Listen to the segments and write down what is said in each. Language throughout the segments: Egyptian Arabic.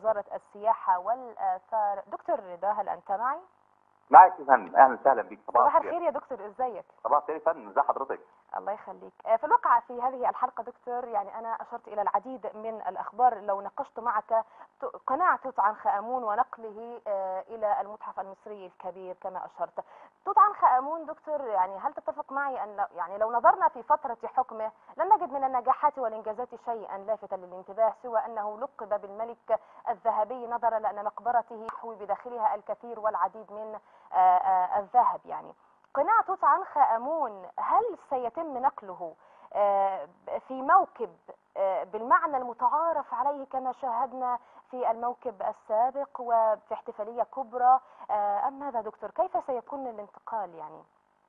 وزارة السياحة والآثار دكتور رضا هل أنت معي؟ معك يا فندم اهلا وسهلا بيك صباح الخير يا دكتور ازيك؟ صباح الخير يا فندم ازي حضرتك؟ الله يخليك آه، في الواقع في هذه الحلقة دكتور يعني أنا أشرت إلى العديد من الأخبار لو ناقشت معك ت- قناع توت عنخ آمون ونقله آه، إلى المتحف المصري الكبير كما أشرت توت عنخ آمون دكتور يعني هل تتفق معي أن يعني لو نظرنا في فترة حكمه لن نجد من النجاحات والإنجازات شيئا لافتا للانتباه سوى أنه لقب بالملك الذهبي نظرا لأن مقبرته يحوي بداخلها الكثير والعديد من آه، آه، الذهب يعني قناع توت عنخ آمون هل سيتم نقله آه، في موكب آه، بالمعنى المتعارف عليه كما شاهدنا في الموكب السابق وفي احتفالية كبرى آه، أم ماذا دكتور كيف سيكون الانتقال يعني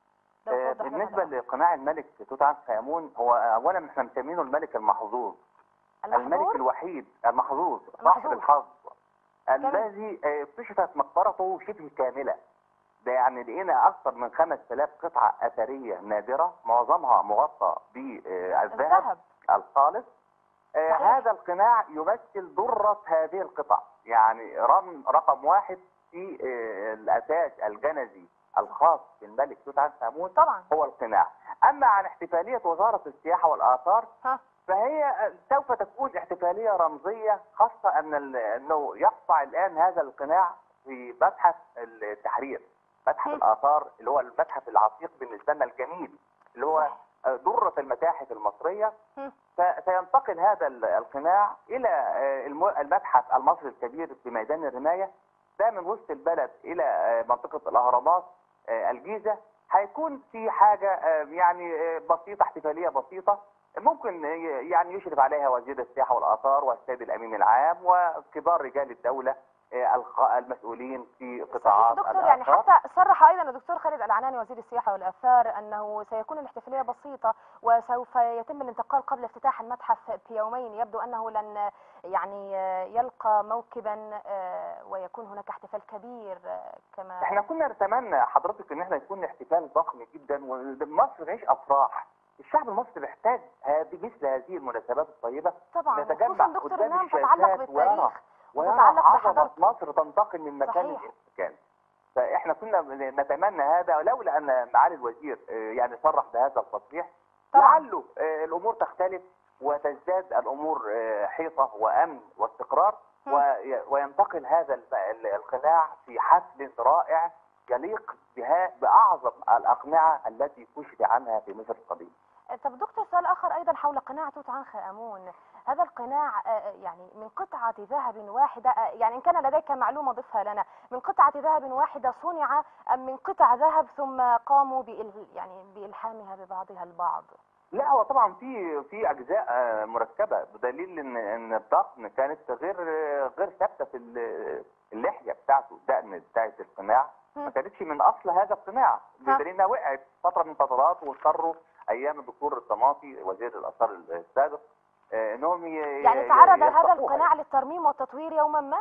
لو آه، توضح لنا بالنسبه هذا. لقناع الملك توت عنخ امون هو اولا احنا مسمينه الملك المحظوظ الملك المحظور الوحيد المحظوظ المحظوظ. صاحب الحظ جميل. الذي آه، اكتشفت مقبرته شبه كامله ده يعني لقينا اكثر من 5000 قطعه اثريه نادره معظمها مغطى بالذهب الذهب الخالص آه، صحيح. هذا القناع يمثل ذرة هذه القطع يعني رقم رقم واحد في آه، الأساس الجنزي الخاص بالملك توت عنخ آمون طبعا هو القناع أما عن احتفالية وزارة السياحة والآثار ها فهي آه، سوف تكون احتفالية رمزية خاصة أن ال- أنه يقطع الآن هذا القناع في متحف التحرير متحف هم. الآثار اللي هو المتحف العتيق بالنسبة لنا الجميل اللي هو صح. آه، ذرة المتاحف المصرية هم. فسينتقل هذا ال- القناع الى آه، الم- المتحف المصري الكبير في ميدان الرمايه ده من وسط البلد الى آه، منطقه الاهرامات آه، الجيزه هيكون في حاجه آه، يعني آه، بسيطه احتفاليه بسيطه ممكن ي- يعني يشرف عليها وزير السياحه والاثار والسيد الامين العام وكبار رجال الدوله آه، الخ- المسؤولين في صحيح قطاعات دكتور يعني الآثار. حتى صرح ايضا الدكتور خالد العناني وزير السياحه والاثار انه سيكون الاحتفاليه بسيطه وسوف يتم الانتقال قبل افتتاح المتحف بيومين يبدو انه لن يعني يلقى موكبا آه، ويكون هناك احتفال كبير آه، كما احنا كنا نتمنى حضرتك ان احنا يكون احتفال ضخم جدا ومصر تعيش افراح الشعب المصري محتاج هذه مثل هذه المناسبات الطيبه طبعا نتجمع خصوصا دكتور قدام انها تتعلق الشاشات ويرى بالتاريخ ويرى وتتعلق عظمه بحضارة مصر تنتقل من مكان صحيح. لمكان فاحنا كنا نتمنى هذا ولولا ان معالي الوزير آه، يعني صرح بهذا التصريح طبعا. لعله آه، الامور تختلف وتزداد الامور آه، حيطه وامن واستقرار هم. وي- وينتقل هذا الب- ال- القناع في حفل رائع يليق بها باعظم الاقنعه التي كشف عنها في مصر القديمه. طب دكتور سؤال اخر ايضا حول قناع توت عنخ امون هذا القناع آه، يعني من قطعه ذهب واحده آه، يعني ان كان لديك معلومه ضفها لنا من قطعه ذهب واحده صنع ام من قطع ذهب ثم قاموا بإل يعني بالحامها ببعضها البعض لا هو طبعا في في اجزاء آه، مركبه بدليل ان ان الضغط كانت غير غير ثابته في ال- اللحيه بتاعته الدقن بتاعت القناع ما هم. كانتش من اصل هذا القناع ها. بدليل انها وقعت فتره من فترات واضطروا ايام الدكتور الطماطي وزير الاثار السابق آه، انهم ي- يعني ي- تعرض هذا يرفعوها. القناع للترميم والتطوير يوما ما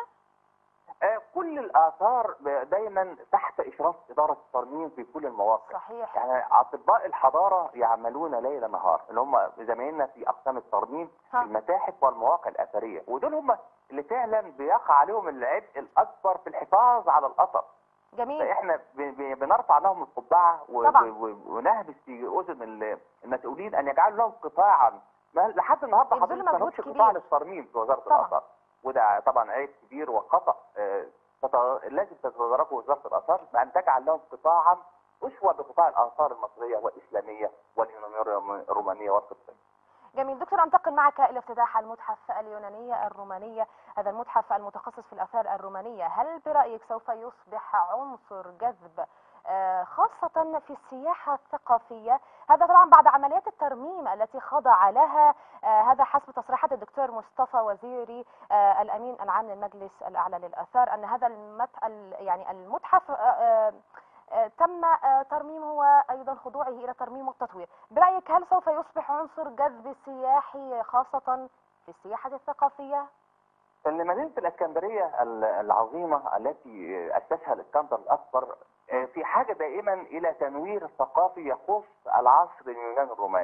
آه، كل الاثار دايما تحت اشراف اداره الترميم في كل المواقع صحيح يعني اطباء الحضاره يعملون ليل نهار اللي هم زمايلنا في اقسام الترميم في ها. المتاحف والمواقع الاثريه ودول هم اللي فعلا بيقع عليهم العبء الاكبر في الحفاظ على الاثر جميل فاحنا ب- ب- بنرفع لهم القبعه و- طبعا. و- و- ونهبس في اذن ال- المسؤولين ان يجعلوا لهم قطاعا ما لحد النهارده يبذلوا حضرتك ما مجهود لهمش كبير. قطاع للترميم في وزاره طبعا. الاثار وده طبعا عيب كبير وخطا آه، تت- لازم تتدركه وزاره الاثار بان تجعل لهم قطاعا اسوه بقطاع الاثار المصريه والاسلاميه واليونانيه الرومانيه والقبطيه. جميل دكتور انتقل معك الى افتتاح المتحف اليونانية الرومانية هذا المتحف المتخصص في الآثار الرومانية هل برأيك سوف يصبح عنصر جذب آه، خاصة في السياحة الثقافية هذا طبعا بعد عمليات الترميم التي خضع لها آه، هذا حسب تصريحات الدكتور مصطفى وزيري آه، الأمين العام للمجلس الأعلى للآثار أن هذا المت... ال- يعني المتحف آه، آه، آه، تم آه، ترميمه وايضا خضوعه الى ترميم والتطوير برايك هل سوف يصبح عنصر جذب سياحي خاصه في السياحه الثقافيه ان مدينه الاسكندريه ال- العظيمه التي اسسها الاسكندر الاكبر آه، في حاجه دائما الى تنوير ثقافي يخص العصر اليوناني الروماني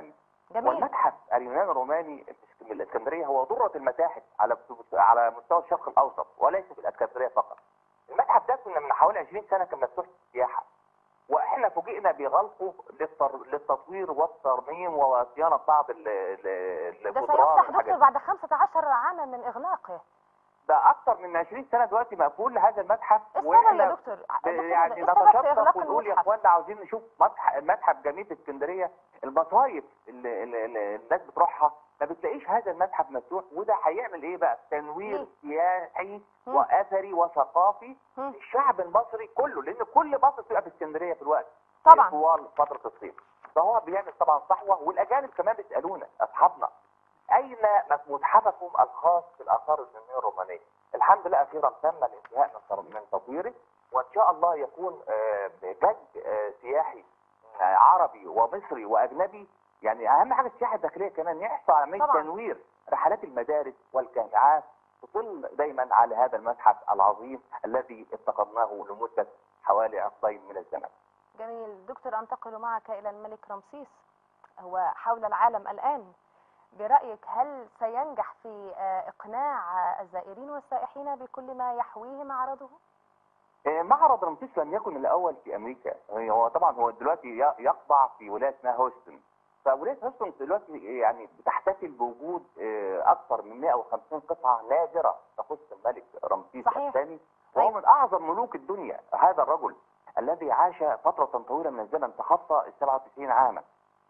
جميل والمتحف اليوناني الروماني في الاسكندريه هو ذره المتاحف على على مستوى الشرق الاوسط وليس في الاسكندريه فقط. المتحف ده كنا من حوالي 20 سنه كان مفتوح للسياحه. واحنا فوجئنا بغلقه للتر... للتطوير والترميم وصيانه بعض ال- ال- ده الجدران سيفتح والحاجات دكتور بعد 15 عاما من اغلاقه ده اكثر من 20 سنه دلوقتي مقفول لهذا المتحف ايه السبب يا واحنا دكتور ب- دكتور، يعني ايه السبب في نتشطف اغلاق ونقول يا المتحف اخوانا عاوزين نشوف متحف متحف جميل في اسكندريه المصايف اللي, اللي, اللي الناس بتروحها ما بتلاقيش هذا المتحف مفتوح وده هيعمل ايه بقى؟ تنوير ليه؟ سياحي مم. واثري وثقافي مم. للشعب المصري كله لان كل مصر بتبقى في اسكندريه في الوقت طبعا طوال فتره الصيف فهو بيعمل طبعا صحوه والاجانب كمان بيسالونا اصحابنا اين متحفكم الخاص بالاثار اليونانيه الرومانيه؟ الحمد لله اخيرا تم الانتهاء من تر- من تطويره وان شاء الله يكون آه، جد آه، سياحي آه، عربي ومصري واجنبي يعني اهم حاجه السياحه الداخليه كمان يحصل عمليه طبعاً. تنوير رحلات المدارس والجامعات تطل دايما على هذا المتحف العظيم الذي افتقدناه لمده حوالي عقدين من الزمن. جميل دكتور انتقل معك الى الملك رمسيس هو حول العالم الان برايك هل سينجح في آه، اقناع آه، الزائرين والسائحين بكل ما يحويه معرضه آه، معرض رمسيس لم يكن الاول في امريكا هو طبعا هو دلوقتي ي- يقبع في ولايه اسمها هوستن فولايه هوستن دلوقتي يعني بتحتفل بوجود آه، اكثر من 150 قطعه نادره تخص الملك رمسيس صحيح. الثاني وهو أيوة. من اعظم ملوك الدنيا هذا الرجل الذي عاش فتره طويله من الزمن تخطى ال 97 عاما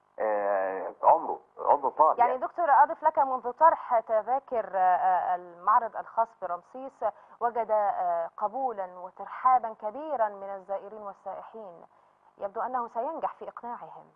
آه، عمره عمره طال يعني دكتور اضف لك منذ طرح تذاكر آه، آه، المعرض الخاص برمسيس وجد آه، قبولا وترحابا كبيرا من الزائرين والسائحين يبدو انه سينجح في اقناعهم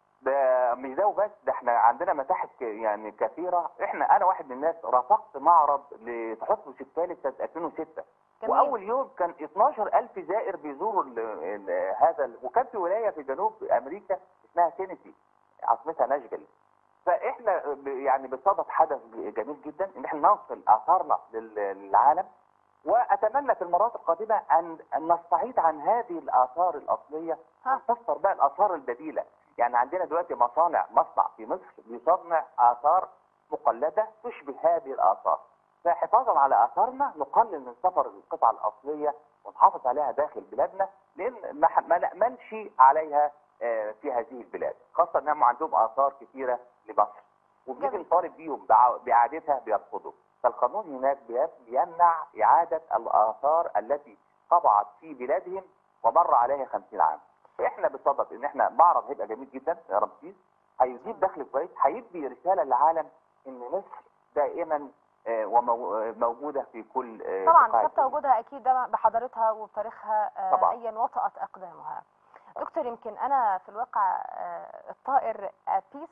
ده مش ده وبس ده احنا عندنا متاحف ك- يعني كثيره احنا انا واحد من الناس رافقت معرض لتحفظ الثالث سنه 2006 جميل. واول يوم كان 12000 زائر بيزوروا ال ال هذا ال- وكان في ولايه في جنوب امريكا اسمها تينيسي عاصمتها ناشفيل فاحنا ب- يعني بصدد حدث جميل جدا ان احنا ننقل اثارنا لل- للعالم واتمنى في المرات القادمه ان ان نستعيد عن هذه الاثار الاصليه ها. ونفسر بقى الاثار البديله يعني عندنا دلوقتي مصانع مصنع في مصر بيصنع اثار مقلده تشبه هذه الاثار فحفاظا على اثارنا نقلل من سفر القطع الاصليه ونحافظ عليها داخل بلادنا لان ما ح- ما نامنش عليها آه، في هذه البلاد خاصه انهم عندهم اثار كثيره لمصر وبنيجي جميل. نطالب بيهم بع- باعادتها بيرفضوا فالقانون هناك بي- بيمنع اعاده الاثار التي قطعت في بلادهم ومر عليها 50 عام فاحنا بصدد ان احنا معرض هيبقى جميل جدا يا رمسيس هيجيب دخل كويس هيدي رساله للعالم ان مصر دائما آه، وموجوده في كل آه، طبعا بقاع ثبت الدنيا. وجودها اكيد ده بحضارتها وبتاريخها آه، طبعاً. ايا وطأت اقدامها دكتور يمكن انا في الواقع آه، الطائر ابيس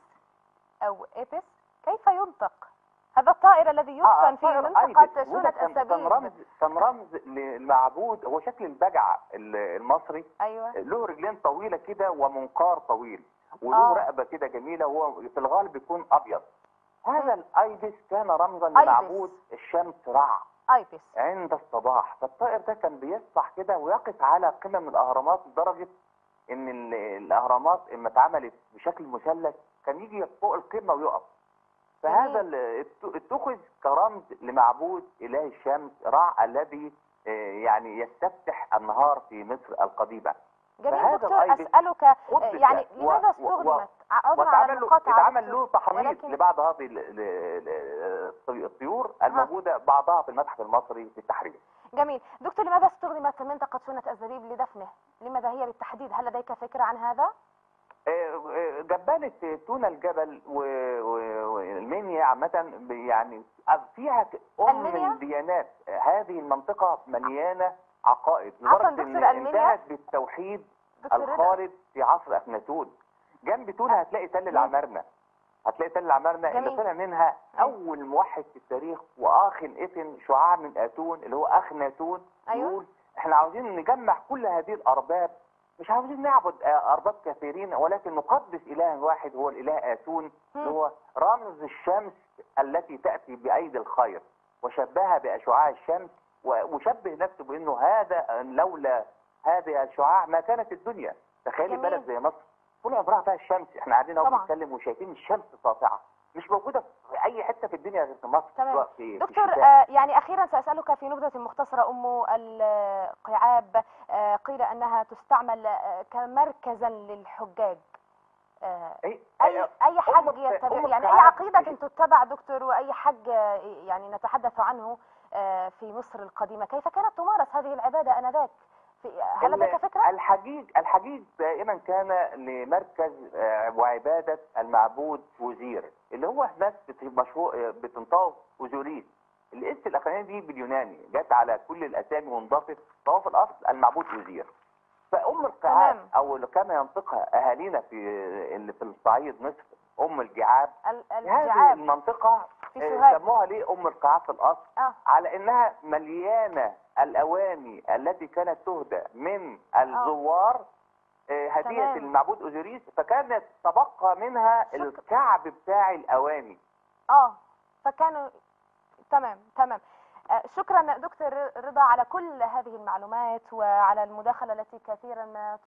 او ابيس كيف ينطق هذا الطائر الذي آه، يدفن في طائر منطقة أيبس. وده سونة كان- كان السبيل رمز كان رمز للمعبود هو شكل البجع ال- المصري ايوه له رجلين طويله كده ومنقار طويل وله آه. رقبه كده جميله وهو في الغالب بيكون ابيض هذا الايبس كان رمزا أيبس. لمعبود الشمس رع ايبس عند الصباح فالطائر ده كان بيسبح كده ويقف على قمم الاهرامات لدرجه ان ال- الاهرامات اما اتعملت بشكل مثلث كان يجي فوق القمه ويقف فهذا ال- ات- اتخذ كرمز لمعبود اله الشمس رع الذي آه، يعني يستفتح النهار في مصر القديمه جميل فهذا دكتور الأيبس اسالك آه، قدس يعني و- لماذا و- و- استخدمت عذرا على واتعمل له المقاطعة اتعمل دكتور، له تحنيط ولكن- لبعض هذه ال- ال- ال- الطي- الطيور الموجوده بعضها في المتحف المصري في التحرير جميل دكتور لماذا استخدمت منطقة سونة الزبيب لدفنه لماذا هي بالتحديد هل لديك فكرة عن هذا آه، آه، جبانة تونة الجبل و- و- والمنيا عامة ب- يعني فيها ك- أم المنيا؟ الديانات آه، هذه المنطقة مليانة عقائد عفواً لدرجة دكتور، إن المنيا؟ انتهت بالتوحيد دكتور رضا الخالد في عصر أخناتون جنب تونة هتلاقي تل العمارنة هتلاقي تل العمارنة اللي جميل. طلع منها أول موحد في التاريخ وآخ ابن شعاع من آتون اللي هو أخناتون أيوة. يقول احنا عاوزين نجمع كل هذه الأرباب مش عاوزين نعبد آه، أرباب كثيرين ولكن نقدس إله واحد هو الإله آتون اللي هو رمز الشمس التي تأتي بأيدي الخير وشبهها بأشعاع الشمس و- وشبه نفسه بأنه هذا لولا هذا الشعاع ما كانت الدنيا تخيلي جميل. بلد زي مصر طول عمرها فيها الشمس احنا قاعدين اهو طبعاً. بنتكلم وشايفين الشمس ساطعه مش موجوده في اي حته في الدنيا غير في مصر تمام. سواء في في دكتور الشتاء. آه، يعني اخيرا ساسالك في نبذه مختصره ام القعاب آه، قيل انها تستعمل آه، كمركزا للحجاج آه، اي اي اي حج أم- يتبع أم يعني اي القعاب- عقيده تتبع دكتور واي حج آه، يعني نتحدث عنه آه، في مصر القديمه كيف كانت تمارس هذه العباده انذاك في هل ال- لديك فكره الحجيج الحجيج دائما كان لمركز آه، وعباده المعبود وزير اللي هو ناس بت- مشهور آه، بتنطوف وزوريس الاسم الاخرانيه دي باليوناني جت على كل الاسامي وانضافت فهو في الاصل المعبود وزير فام القعاب تمام. او اللي كان ينطقها اهالينا في اللي في الصعيد مصر ام الجعاب ال- هذه الجعاب المنطقه في آه، سوهاج سموها ليه ام القعاب في الاصل اه على انها مليانه الاواني التي كانت تهدى من الزوار آه، هديه تمام. المعبود اوزوريس فكانت تبقى منها شكرا. الكعب بتاع الاواني اه فكانوا تمام تمام آه، شكرا دكتور رضا على كل هذه المعلومات وعلى المداخلة التي كثيرا ما